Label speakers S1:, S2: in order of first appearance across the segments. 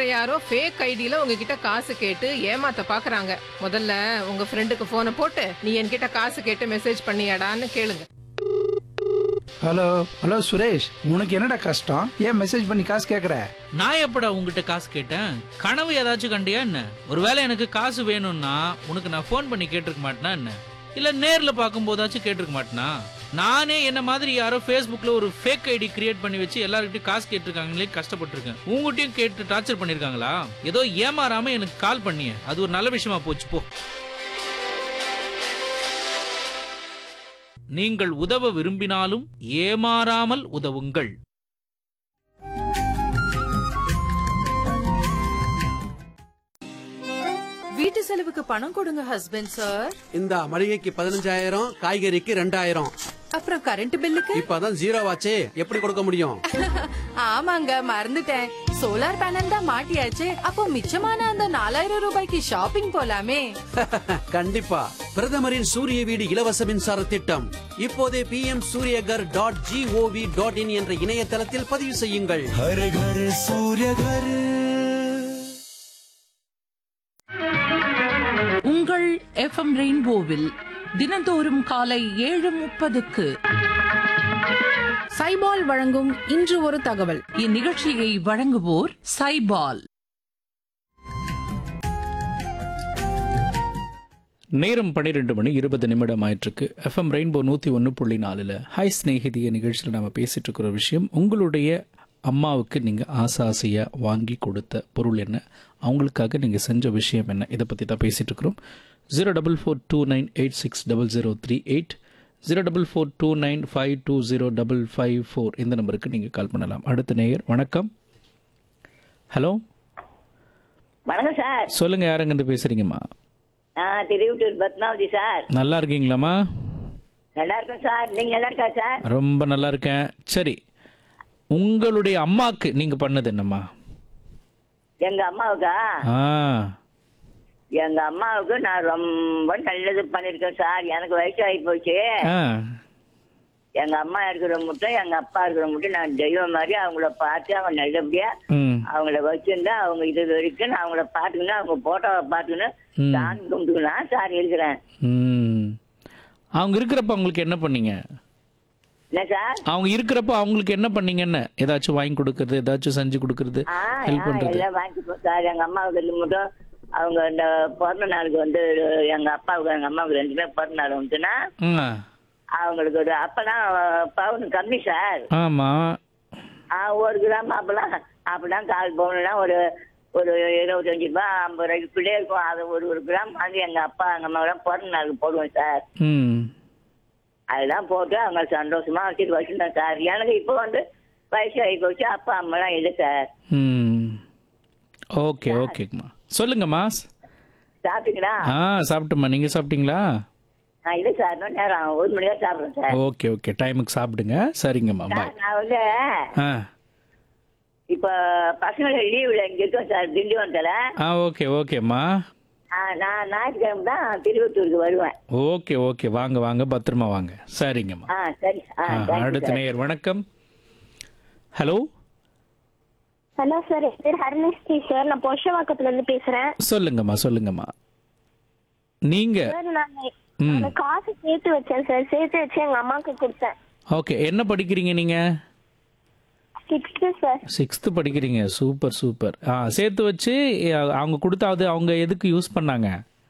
S1: யாரோ ஃபேக் ஐடியில உங்ககிட்ட காசு கேட்டு ஏமாத்த பாக்குறாங்க முதல்ல உங்க ஃப்ரெண்டுக்கு போனை போட்டு நீ என்கிட்ட காசு கேட்டு மெசேஜ் பண்ணியாடான்னு கேளுங்க
S2: ஹலோ ஹலோ சுரேஷ் உனக்கு என்னடா கஷ்டம் ஏன் மெசேஜ் பண்ணி காசு கேக்குற
S3: நான் எப்படா உங்ககிட்ட காசு கேட்டேன் கனவு ஏதாச்சும் கண்டியா என்ன ஒருவேளை எனக்கு காசு வேணும்னா உனக்கு நான் ஃபோன் பண்ணி கேட்டிருக்க மாட்டேனா என்ன இல்ல நேர்ல பார்க்கும்போதாச்சும் கேட்டிருக்க மாட்டேனா நானே என்ன மாதிரி யாரோ Facebookல ஒரு ஃபேக் ஐடி கிரியேட் பண்ணி வச்சு எல்லார்கிட்டயும் காசு கேட்டிருக்காங்களே கஷ்டப்பட்டிருக்கேன் உங்ககிட்டயும் கேட்டு டார்ச்சர் பண்ணிருக்காங்களா ஏதோ ஏமாறாம எனக்கு கால் பண்ணிய அது ஒரு நல்ல விஷயமா போச்சு போ நீங்கள் உதவ விரும்பினாலும் ஏமாறாமல் உதவுங்கள்
S4: வீட்டு செலவுக்கு பணம் கொடுங்க ஹஸ்பண்ட் சார்
S5: இந்த மளிகைக்கு பதினஞ்சாயிரம் காய்கறிக்கு ரெண்டாயிரம்
S4: அப்புறம் கரண்ட் பில்லுக்கு
S5: இப்பதான் ஜீரோ ஆச்சே எப்படி கொடுக்க முடியும்
S4: ஆமாங்க மறந்துட்டேன் சோலார் பேனல் தான் மாட்டியாச்சு அப்போ மிச்சமான அந்த நாலாயிரம் ரூபாய்க்கு ஷாப்பிங் போலாமே
S5: கண்டிப்பா பிரதமரின் சூரிய வீடு இலவச மின்சார திட்டம் இப்போதே P M Suryaghar dot G O V dot in என்ற இணையதளத்தில் பதிவு செய்யுங்கள்
S6: உங்கள் எஃப்எம் ரெயின்போவில் தினந்தோறும் காலை ஏழு முப்பதுக்கு
S7: சைபால் வழங்கும் இன்று ஒரு தகவல்
S6: இந்நிகழ்ச்சியை வழங்குவோர் சைபால்
S8: நேரம் பன்னிரெண்டு மணி இருபது நிமிடம் ஆயிட்டிருக்கு எஃப்எம் ரெயின்போ நூற்றி ஒன்று புள்ளி நாலில் ஹாய் ஸ்நேகிதிய நிகழ்ச்சியில் நம்ம பேசிகிட்டு இருக்கிற விஷயம் உங்களுடைய அம்மாவுக்கு நீங்கள் ஆசை ஆசையாக வாங்கி கொடுத்த பொருள் என்ன அவங்களுக்காக நீங்கள் செஞ்ச விஷயம் என்ன இதை பற்றி தான் பேசிகிட்டு இருக்கிறோம் zero double four two nine eight six double zero three eight zero double four two nine five two zero double five four இந்த நம்பருக்கு நீங்கள் கால் பண்ணலாம் அடுத்த நேயர் வணக்கம் ஹலோ
S9: வணக்கம் சார்
S8: சொல்லுங்கள் யாருங்கிருந்து பேசுகிறீங்கம்மா
S9: நான் திருவிட்டூர் பத்மாவதி சார்
S8: நல்லா இருக்கீங்களாம்மா
S9: நல்லா இருக்கேன் சார் நீங்க நல்லா இருக்கா சார்
S8: ரொம்ப நல்லா இருக்கேன் சரி உங்களுடைய அம்மாக்கு நீங்க பண்ணது என்னம்மா
S9: எங்க அம்மாவுக்கா
S8: ஆ
S9: எங்க அம்மாவுக்கு நான் ரொம்ப நல்லது பண்ணிருக்கேன் சார் எனக்கு வயசு ஆகி போச்சு
S8: ஆ
S9: எங்க அம்மா இருக்கிற மட்டும் எங்க அப்பா இருக்கிற மட்டும் நான் தெய்வம் மாதிரி அவங்கள பார்த்து அவங்க நல்லபடியா
S8: ம்
S9: அவங்கள வச்சிருந்தா அவங்க இது வரைக்கும் நான் அவங்கள பார்த்துக்கணும் அவங்க போட்டோவை பார்த்துக்கணும்
S8: ம்.
S9: சாமி கும்பிட்டுக்கலாம் சார் இருக்கிறேன்
S8: ம் அவங்க இருக்கிறப்ப அவங்களுக்கு என்ன பண்ணீங்க
S9: என்ன சார்
S8: அவங்க இருக்கிறப்ப அவங்களுக்கு என்ன பண்ணீங்கன்னு ஏதாச்சும் வாங்கி கொடுக்கறது ஏதாச்சும் செஞ்சு கொடுக்கறது
S9: ஆ
S8: ஹெல்ப்
S9: ஆ,
S8: பண்றது
S9: எல்லாம் வாங்கிப்போம் சார் எங்க அம்மாவுக்கு இது மட்டும் அவங்க இந்த பிறந்த நாளுக்கு வந்து எங்க அப்பாவுக்கு எங்க அம்மாவுக்கு ரெண்டுமே பிறந்த நாள் வந்துச்சுன்னா
S8: ஆ
S9: அவங்களுக்கு ஒரு அப்பெல்லாம் பவுன் கம்மி சார்
S8: ஆமா
S9: ஆ, ஒரு கிராம் அப்பெல்லாம் அப்பெல்லாம் கால் பவுன்லாம் ஒரு ஒரு இருபத்தஞ்சு ரூபாய் ஐம்பது ரூபாய்க்குள்ளே இருக்கும் அது ஒரு ஒரு கிராம் வாங்கி எங்க அப்பா எங்க அம்மாவெல்லாம் பிறந்த நாளுக்கு போடுவோம் சார்
S8: ம்
S9: அதெல்லாம் போட்டு அவங்க சந்தோஷமா வச்சுட்டு வச்சுருந்தேன் சார் எனக்கு இப்போ வந்து வயசு ஆகி போச்சு அப்பா அம்மாலாம் இல்லை சார்
S8: ம் ஓகே ஓகேங்கம்மா சொல்லுங்கம்மா
S9: சாப்பிட்டீங்களா
S8: ஆ சாப்பிட்டுமா நீங்க சாப்பிட்டீங்களா
S9: ஆ இல்லை சார் இன்னும் நேரம் ஆகும். ஒரு மணி தான் சாப்பிட்றேன் சார்
S8: ஓகே ஓகே டைமுக்கு சாப்பிடுங்க சரிங்கம்மா பாய்
S9: சார், நான் வந்து
S8: ஆ
S9: இப்ப பசங்க லீவுல இங்க இருக்கோம் சார் திண்டிவனத்துல
S8: ஆ ஓகே ஓகேம்மா
S9: ஆ, நான் ஞாயிற்றுக்கிழமை தான் திருவத்தூருக்கு வருவேன்
S8: ஓகே ஓகே வாங்க வாங்க பத்திரமா வாங்க சரிங்கம்மா
S9: ஆ சரி ஆ
S8: ஆ,
S9: தேங்க்யூ
S8: அடுத்த
S9: சார்
S8: நேயர் வணக்கம் ஹலோ
S10: ஹலோ சார் என் பேர் ஹரிணிஸ்ரீ சார் நான் பொஷவாக்கத்துல இருந்து பேசுறேன்
S8: சொல்லுங்கம்மா சொல்லுங்கம்மா நீங்க
S10: சார் நான்
S8: ம்
S10: நான் காசு சேர்த்து வச்சேன் சார் சேர்த்து வச்சு எங்க அம்மாவுக்கு கொடுத்தேன்
S8: ஓகே என்ன படிக்கிறீங்க நீங்க
S10: சிக்ஸ்த்து சார்
S8: சிக்ஸ்த்து படிக்கிறீங்க சூப்பர் சூப்பர் ஆ சேர்த்து வச்சு அ, அவங்க கொடுத்தாவது அவங்க எதுக்கு யூஸ் பண்ணாங்க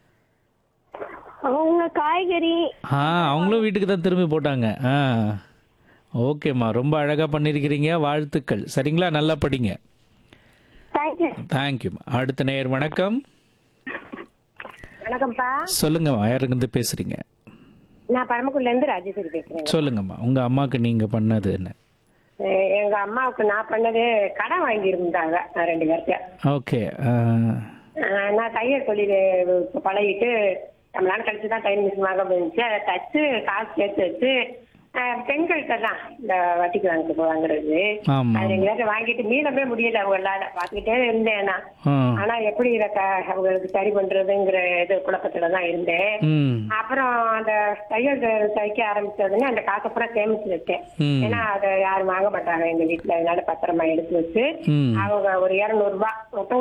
S10: அவங்க காய்கறி
S8: ஆ அவங்களும் வீட்டுக்கு தான் திரும்பி போட்டாங்க ஆ ஓகேம்மா ரொம்ப அழகாக பண்ணியிருக்கிறீங்க வாழ்த்துக்கள் சரிங்களா நல்லா படிங்க
S10: தேங்க்யூ
S8: தேங்க்யூம்மா அடுத்த நேயர் வணக்கம்
S10: வணக்கம்ப்பா
S8: சொல்லுங்கம்மா யாருங்கிருந்து பேசுறீங்க
S10: நான் பரமக்குடில இருந்து ராஜேஸ்வரி பேசுறேன்
S8: சொல்லுங்கம்மா உங்க அம்மாக்கு நீங்க பண்ணது என்ன
S10: அஹ் எங்க அம்மாவுக்கு நான் பண்ணது கடன் வாங்கி இருந்தாங்க ரெண்டு பேர்த்த
S8: ஓகே
S10: நான் தையல் தொழில் இப்ப பழகிட்டு ரொம்ப நாள் கழிச்சு தான் தையல் மிஷின் வாங்க போயிருந்துச்சு அதை தச்சு காசு சேர்த்து வச்சு அஹ் பெண்கள்கிட்ட தான் இந்த வட்டிக்கு வாங்கிட்டு போவாங்கிறது
S8: ஆமா
S10: அது ரெண்டு பேர்ட்ட வாங்கிட்டு மீளவே முடியல அவங்களால பார்த்துக்கிட்டே இருந்தேன் நான்
S8: ஆ
S10: ஆனா எப்படி இத க- அவங்களுக்கு சரி பண்றதுங்கிற இது குழப்பத்துல தான் இருந்தேன்
S8: ம்
S10: அப்புறம் அந்த தையல் த- தைக்க ஆரம்பிச்சதுன்னு அந்த காசை பூரா சேமிச்சு வச்சேன்
S8: ம்.
S10: ஏன்னா அதை யாரும் வாங்க மாட்டாங்க எங்க வீட்டுல அதனால பத்திரமா எடுத்து வச்சு
S8: ம்
S10: அவங்க ஒரு இருநூறு ரூபாய் மொத்தம்